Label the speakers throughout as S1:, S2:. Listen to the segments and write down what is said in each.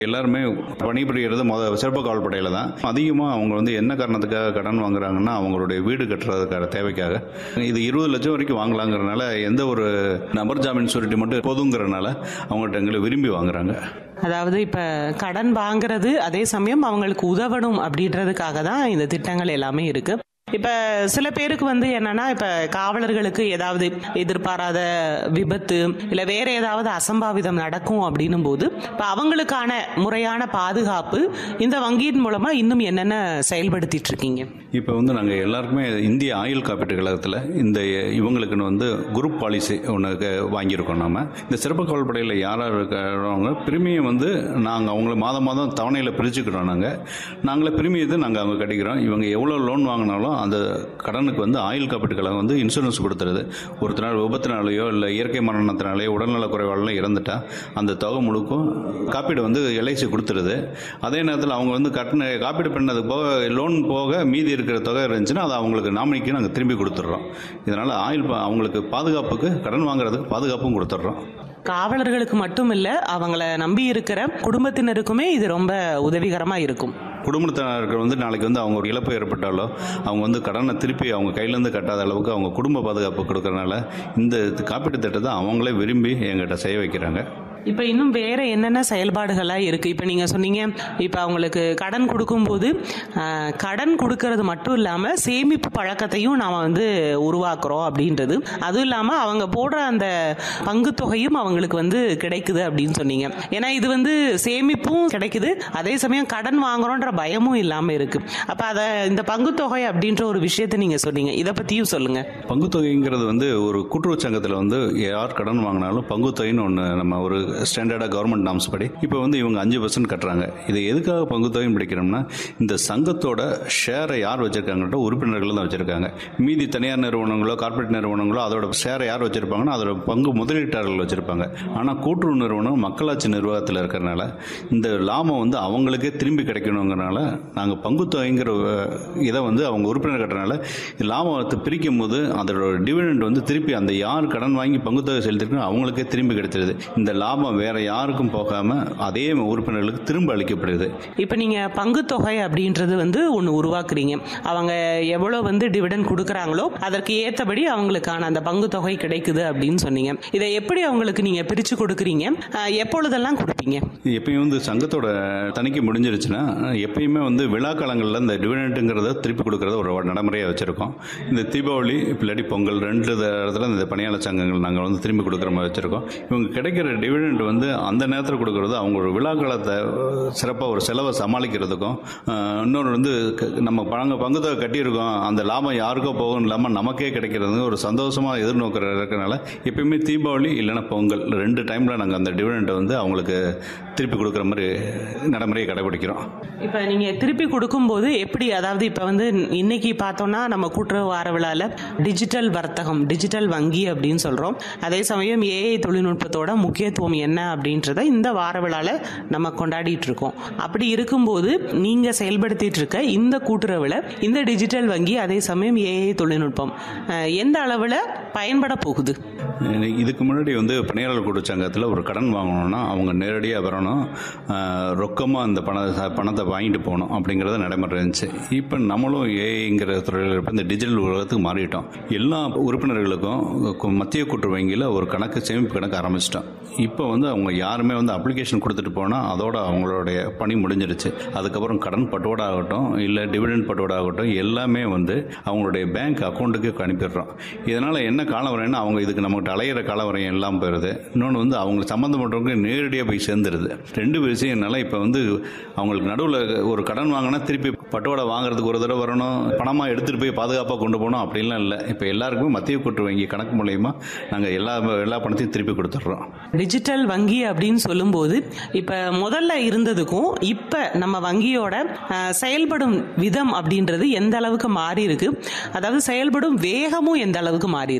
S1: எல்லாருமே பணிபுரியறது முத சிறப்பு காவல்படையில் தான் அதிகமாக அவங்க வந்து என்ன காரணத்துக்காக கடன் வாங்குறாங்கன்னா அவங்களுடைய வீடு கட்டுறதுக்கான தேவைக்காக இது இருபது லட்சம் வரைக்கும் வாங்கலாங்கிறனால எந்த ஒரு நபர் ஜாமீன் சுருட்டி மட்டும் போதுங்கிறனால அவங்கள்ட்ட எங்களை விரும்பி வாங்குறாங்க
S2: அதாவது இப்ப கடன் வாங்குறது அதே சமயம் அவங்களுக்கு உதவணும் அப்படின்றதுக்காக தான் இந்த திட்டங்கள் எல்லாமே இருக்கு இப்ப சில பேருக்கு வந்து என்னன்னா இப்ப காவலர்களுக்கு ஏதாவது எதிர்பாராத விபத்து இல்ல வேற ஏதாவது அசம்பாவிதம் நடக்கும் அப்படின்னும் போது இப்ப அவங்களுக்கான முறையான பாதுகாப்பு இந்த வங்கியின் மூலமா இன்னும் என்னென்ன செயல்படுத்திட்டு இருக்கீங்க
S1: இப்போ வந்து நாங்கள் எல்லாருக்குமே இந்திய ஆயுள் காப்பீட்டு கழகத்தில் இந்த இவங்களுக்குன்னு வந்து குரூப் பாலிசி ஒன்று வாங்கியிருக்கோம் நாம இந்த சிறப்பு காவல்படையில் யாராக இருக்கிறவங்க பிரிமியம் வந்து நாங்கள் அவங்கள மாதம் மாதம் தவணையில் பிரிச்சுக்கிறோம் நாங்கள் நாங்களே பிரிமியத்தை நாங்கள் அவங்க கட்டிக்கிறோம் இவங்க எவ்வளோ லோன் வாங்கினாலும் அந்த கடனுக்கு வந்து ஆயுள் காப்பீட்டு கழகம் வந்து இன்சூரன்ஸ் கொடுத்துருது ஒருத்தர் விபத்தினாலேயோ இல்லை இயற்கை மரணத்தினாலேயோ உடல்நல குறைவாலாம் இறந்துட்டா அந்த தொகை முழுக்கும் காப்பீடு வந்து எல்ஐசி கொடுத்துருது அதே நேரத்தில் அவங்க வந்து கட்டின காப்பீடு பண்ணது போக லோன் போக மீதி இருக்கிற தொகை இருந்துச்சுன்னா அதை அவங்களுக்கு நாமினிக்கு நாங்கள் திரும்பி கொடுத்துட்றோம் இதனால் ஆயுள் பா- அவங்களுக்கு பாதுகாப்புக்கு கடன் வாங்குறதுக்கு பாதுகாப்பும் கொடுத்துட்றோம்
S2: காவலர்களுக்கு மட்டும் இல்ல அவங்கள நம்பி இருக்கிற குடும்பத்தினருக்குமே இது ரொம்ப உதவிகரமா இருக்கும்
S1: குடும்பத்தினருக்கு வந்து நாளைக்கு வந்து அவங்க ஒரு இழப்பு ஏற்பட்டாலோ அவங்க வந்து கடனை திருப்பி அவங்க கையிலேருந்து கட்டாத அளவுக்கு அவங்க குடும்ப பாதுகாப்பு கொடுக்கறனால இந்த காப்பீட்டு திட்டத்தை அவங்களே விரும்பி எங்கிட்ட செய்ய வைக்கிறாங்க
S2: இப்ப இன்னும் வேற என்னென்ன செயல்பாடுகளா இருக்கு இப்ப நீங்க சொன்னீங்க இப்ப அவங்களுக்கு கடன் கொடுக்கும்போது ஆஹ், கடன் கொடுக்கறது மட்டும் இல்லாம சேமிப்பு பழக்கத்தையும் நாம வந்து உருவாக்குறோம் அப்படின்றது அதுவும் இல்லாம அவங்க போடுற அந்த பங்கு தொகையும் அவங்களுக்கு வந்து கிடைக்குது அப்படின்னு சொன்னீங்க ஏன்னா இது வந்து சேமிப்பும் கிடைக்குது அதே சமயம் கடன் வாங்குறோன்ற பயமும் இல்லாம இருக்கு அப்ப அத இந்த பங்கு தொகை அப்படின்ற ஒரு விஷயத்தை நீங்க சொன்னீங்க இத பத்தியும் சொல்லுங்க
S1: பங்குத்தொகைங்கிறது வந்து ஒரு கூட்டுறவு சங்கத்தில் வந்து யார் கடன் வாங்கினாலும் பங்குத்தொகைன்னு ஒன்று நம்ம ஒரு ஸ்டாண்டர்டாக கவர்மெண்ட் நாம்ஸ் படி இப்போ வந்து இவங்க அஞ்சு பர்சன்ட் கட்டுறாங்க இது எதுக்காக பங்குத்தொகைன்னு பிடிக்கிறோம்னா இந்த சங்கத்தோட ஷேரை யார் வச்சிருக்காங்கன்ற உறுப்பினர்கள் தான் வச்சிருக்காங்க மீதி தனியார் நிறுவனங்களோ கார்ப்பரேட் நிறுவனங்களோ அதோட ஷேரை யார் வச்சிருப்பாங்கன்னா அதோட பங்கு முதலீட்டாளர்கள் வச்சிருப்பாங்க ஆனால் கூட்டுறவு நிறுவனம் மக்களாட்சி நிர்வாகத்தில் இருக்கிறனால இந்த லாபம் வந்து அவங்களுக்கே திரும்பி கிடைக்கணுங்கிறனால நாங்கள் பங்குத்தொகைங்கிற அஹ், இதை வந்து அவங்க உறுப்பினர் கட்டுறனால லாபத்தை பிரிக்கும் போது அதோட டிவிடெண்ட் வந்து திருப்பி அந்த யார் கடன் வாங்கி பங்குத்தொகை செலுத்திருக்கோ அவங்களுக்கே திரும்பி கிடைச்சிருது இந்த லாபம் வேற யாருக்கும் போகாம அதே உறுப்பினர்களுக்கு திரும்ப அளிக்கப்படுது
S2: இப்போ நீங்க பங்கு தொகை அப்படின்றது வந்து ஒன்று உருவாக்குறீங்க அவங்க எவ்வளோ வந்து டிவிடன் கொடுக்குறாங்களோ அதற்கு ஏற்றபடி அவங்களுக்கான அந்த பங்கு தொகை கிடைக்குது அப்படின்னு சொன்னீங்க இதை எப்படி அவங்களுக்கு நீங்க பிரிச்சு கொடுக்குறீங்க அஹ், எப்பொழுதெல்லாம் கொடுப்பீங்க
S1: எப்பயும் வந்து சங்கத்தோட தணிக்கை முடிஞ்சிருச்சுன்னா எப்பயுமே வந்து விழா காலங்களில் இந்த டிவிடெண்ட்டுங்கிறத திருப்பி கொடுக்கறத ஒரு நடைமுறையாக வச்சுருக்கோம் இந்த தீபாவளி இல்லாட்டி பொங்கல் ரெண்டு இடத்துல இந்த பணியாளர் சங்கங்கள் நாங்கள் வந்து திரும்பி கொடுக்குற மாதிரி வச்சுருக்கோம் இவங்க கிடைக்கிற டிவிடெண்ட் வந்து அந்த நேரத்தில் கொடுக்கறது அவங்க ஒரு விழா காலத்தை சிறப்பாக ஒரு செலவை சமாளிக்கிறதுக்கும் அஹ், இன்னொன்று வந்து க- நம்ம பங்கு பங்குத்தொகை கட்டியிருக்கோம் அந்த லாபம் யாருக்கோ போகும் இல்லாமல் நமக்கே கிடைக்கிறது ஒரு சந்தோஷமாக எதிர்நோக்கிற இருக்கனால எப்பயுமே தீபாவளி இல்லைன்னா பொங்கல் ரெண்டு டைமில் நாங்கள் அந்த டிவிடெண்ட்டை வந்து அவங்களுக்கு திருப்பி கொடுக்குற மாதிரி நடைமுறையை கடைபிடிக்கிறோம்
S2: இப்போ நீங்க திருப்பி கொடுக்கும்போது எப்படி அதாவது இப்போ வந்து இன்னைக்கு பார்த்தோம்னா நம்ம கூட்டுறவு வார விழால டிஜிட்டல் வர்த்தகம் டிஜிட்டல் வங்கி அப்படின்னு சொல்றோம் அதே சமயம் ஏஐ தொழில்நுட்பத்தோட முக்கியத்துவம் என்ன அப்படின்றத இந்த வார விழால நம்ம கொண்டாடிட்டு இருக்கோம் அப்படி இருக்கும்போது நீங்க செயல்படுத்திட்டு இருக்க இந்த கூட்டுறவுல இந்த டிஜிட்டல் வங்கி அதே சமயம் ஏஐ தொழில்நுட்பம் அஹ், எந்த அளவுல பயன்பட போகுது
S1: இதுக்கு முன்னாடி வந்து பணியாளர் கூட்டு சங்கத்தில் ஒரு கடன் வாங்கணும்னா அவங்க நேரடியாக வரணும் ரொக்கமாக அந்த பண பணத்தை வாங்கிட்டு போகணும் அப்படிங்கிறத நடைமுறை இருந்துச்சு இப்போ நம்மளும் ஏஐங்கிற துறையில் இருப்ப இந்த டிஜிட்டல் உலகத்துக்கு மாறிட்டோம் எல்லா உறுப்பினர்களுக்கும் கு- மத்திய கூட்டுறவு வங்கியில் ஒரு கணக்கு சேமிப்பு கணக்கு ஆரம்பிச்சிட்டோம் இப்போ வந்து அவங்க யாருமே வந்து அப்ளிகேஷன் கொடுத்துட்டு போனால் அதோட அவங்களுடைய பணி முடிஞ்சிருச்சு அதுக்கப்புறம் கடன் பட்டுவாடா ஆகட்டும் இல்லை டிவிடெண்ட் பட்டுவாடா ஆகட்டும் எல்லாமே வந்து அவங்களுடைய பேங்க் அக்கௌண்ட்டுக்கு அனுப்பிடுறோம் இதனால் என்ன காலவரைன்னா அவங்க இதுக்கு நம்மகிட்ட அலையிற காலவரையும் எல்லாம் போயிடுது இன்னொன்று வந்து அவங்களுக்கு சம்மந்தப்பட்டவங்க நேரடியாக போய் சேர்ந்துருது ரெண்டு விஷயம்னால இப்போ வந்து அவங்களுக்கு நடுவில் ஒரு கடன் வாங்கினா திருப்பி பட்டுவாடா வாங்குறதுக்கு ஒரு தடவை வரணும் பணமாக எடுத்துகிட்டு போய் பாதுகாப்பாக கொண்டு போகணும் அப்படின்லாம் இல்லை இப்போ எல்லாருக்குமே மத்திய கூட்டு வங்கி கணக்கு மூலயமா நாங்கள் எல்லா எல்லா பணத்தையும் திருப்பி கொடுத்துட்றோம்
S2: டிஜிட்டல் வங்கி அப்படின்னு சொல்லும்போது இப்ப முதல்ல இருந்ததுக்கும் இப்ப நம்ம வங்கியோட அஹ், செயல்படும் விதம் அப்படின்றது எந்த அளவுக்கு மாறி இருக்கு அதாவது செயல்படும் வேகமும் எந்த அளவுக்கு மாறி இருக்கு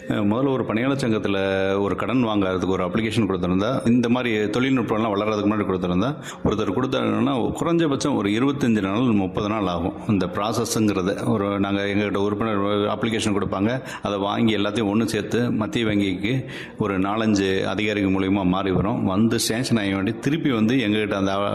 S1: அஹ், முதல்ல ஒரு பணியாளர் சங்கத்தில் ஒரு கடன் வாங்குறதுக்கு ஒரு அப்ளிகேஷன் கொடுத்துருந்தா இந்த மாதிரி தொழில்நுட்பம்லாம் வளர்றதுக்கு முன்னாடி கொடுத்துருந்தா ஒருத்தர் கொடுத்தாருன்னா குறைஞ்சபட்சம் ஒரு இருபத்தஞ்சு நாள் முப்பது நாள் ஆகும் இந்த ப்ராசஸ்ங்கிறது ஒரு நாங்கள் எங்ககிட்ட உறுப்பினர் அப்ளிகேஷன் கொடுப்பாங்க அதை வாங்கி எல்லாத்தையும் ஒன்று சேர்த்து மத்திய வங்கிக்கு ஒரு நாலஞ்சு அதிகாரிகள் மூலியமாக மாறி வரும் வந்து சேங்ஷன் ஆகி வேண்டி திருப்பி வந்து எங்ககிட்ட அந்த